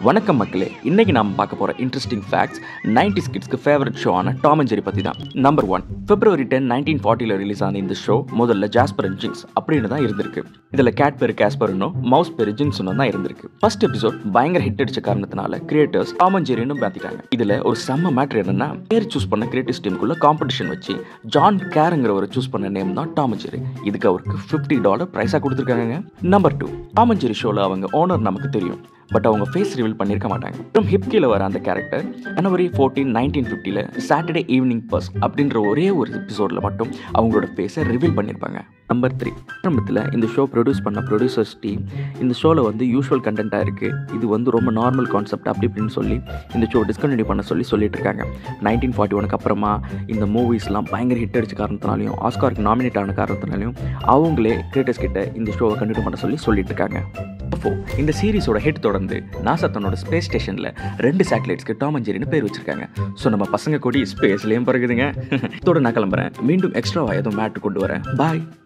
வணக்கம் மக்களே இன்னைக்கு நாம பார்க்க போற இன்ட்ரெஸ்டிங் ஃபேக்ட்ஸ் 90s கிட்ஸ்க்கு ஃபேவரட் ஷோ ஆன டாம் அண்ட் ஜெரி பத்தி தான் number one February ten nineteen ஃபார்ட்டியில் ரிலீஸ் ஆன இந்த ஷோ முதல்ல ஜாஸ்பர் அண்ட் ஜிங்ஸ் அப்படின்னு தான் இருந்திருக்கு இதுல கேட் பேரு கேஸ்பர்னும் மவுஸ் பேரு ஜிங்ஸ்னும் தான் இருந்திருக்கு ஃபர்ஸ்ட் எபிசோட் பயங்கர ஹிட் அடிச்ச காரணத்தினால கிரியேட்டர்ஸ் டாம் அண்ட் ஜெரின்னு மாத்திட்டாங்க இதுல ஒரு செம்ம மேட்ரு என்னன்னா பேர் சூஸ் பண்ண கிரியேட்டிவ் டீமுக்குள்ள காம்படிஷன் வச்சு ஜான் கேருங்கிறவரை சூஸ் பண்ண நேம் தான் டாம் அண்ட் ஜெரி இதுக்கு அவருக்கு ஃபிஃப்டி டாலர் ப்ரைஸாக கொடுத்துருக்காங்க number two Tom and Jerry ஷோவில் அவங்க ஓனர் நமக்கு தெரியும் பட் அவங்க ஃபேஸ் ரிவீல் பண்ணியிருக்க மாட்டாங்க அப்புறம் ஹிப்கியில் வர அந்த கேரக்டர் ஜனவரி ஃபோர்டீன் நைன்டீன் ஃபிஃப்டியில் சாட்டர்டே ஈவினிங் பஸ் அப்படின்ற ஒரே ஒரு எபிசோடில் மட்டும் அவங்களோட ஃபேஸை ரிவீல் பண்ணியிருப்பாங்க நம்பர் த்ரீ ஆரம்பத்தில் இந்த ஷோ ப்ரொடியூஸ் பண்ண ப்ரொடியூசர்ஸ் டீம் இந்த ஷோவில் வந்து யூஷுவல் கண்டென்ட்டாக இருக்குது இது வந்து ரொம்ப நார்மல் கான்செப்ட் அப்படி இப்படின்னு சொல்லி இந்த ஷோ டிஸ்கண்டினியூ பண்ண சொல்லி சொல்லிட்டு இருக்காங்க நைன்டீன் ஃபார்ட்டி ஒனுக்கு அப்புறமா இந்த மூவிஸ்லாம் பயங்கர ஹிட் அடிச்ச காரணத்தினாலையும் ஆஸ்காருக்கு நாமினேட் ஆன காரணத்தினாலையும் அவங்களே கிரியேட்டர்ஸ் கிட்ட இந்த ஷோவை கண்டினியூ பண்ண சொல்லி சொல்லிட்டு இருக்காங்க அப்போ இந்த சீரிஸோட ஹிட் தொடர்ந்து நாசா தன்னோட ஸ்பேஸ் ஸ்டேஷனில் ரெண்டு சேட்டலைட்ஸ்க்கு டாம் அண்ட் ஜெரின்னு பேர் வச்சிருக்காங்க ஸோ நம்ம பசங்க கூடி ஸ்பேஸ்லேயும் பிறகுதுங்க இதோட நான் கிளம்புறேன் மீண்டும் எக்ஸ்ட்ராவாக எதுவும் மேட்ரு கொண்டு வரேன் பாய்